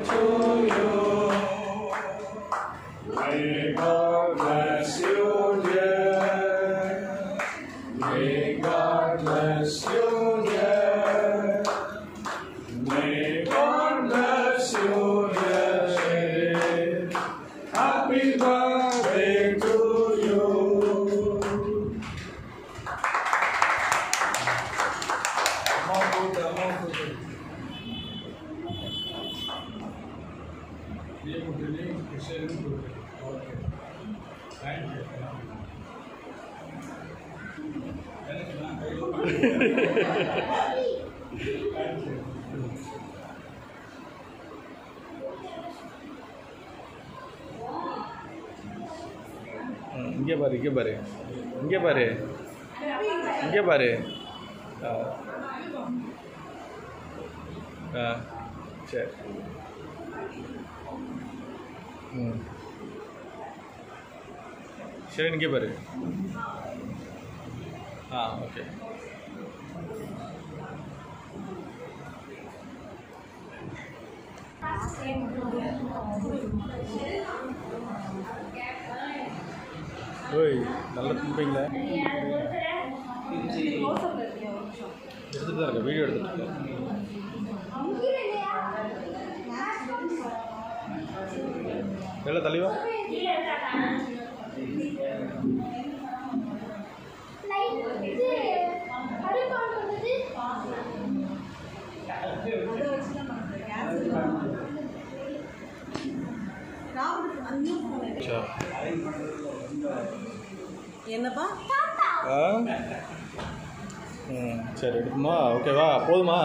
to you. May God bless you, dear. May God bless you, dear. May God bless you, dear. Happy birthday to you. ம், இங்கே பாரு இங்கே பாரு இங்கே பாரு இங்கே பாரு ஆ ஆ சரி ம் சரி இங்கே பாரு ஆ ஓகே ஓய் நல்லா திம்பீங்களா எடுத்துகிட்டு தான் இருக்கேன் வீடியோ எடுத்துகிட்டு இருக்கேன் எல்லாம் தலைவா சரி என்னப்பா ஆ ம் சரி எடுக்குமா ஓகேவா போதுமா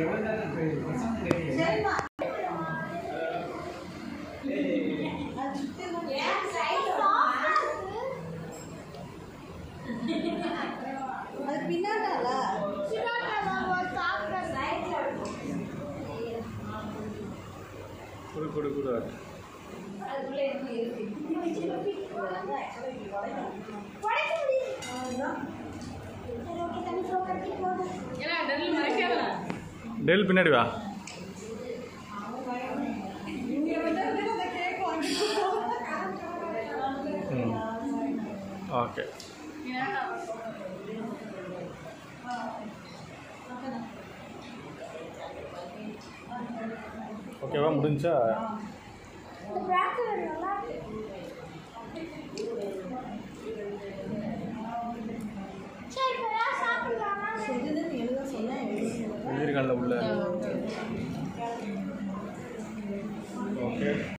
அது பின்னாடால கொடு கொடு கொடு டெல் பின்னாடி வா இங்க வந்து அந்த கேக் வாங்கி ம் ஓகே ஓகேவா முடிஞ்சா சரின்னு எழுத சொன்னேன் எழுதி எழுதிருக்கான்ல உள்ள ஓகே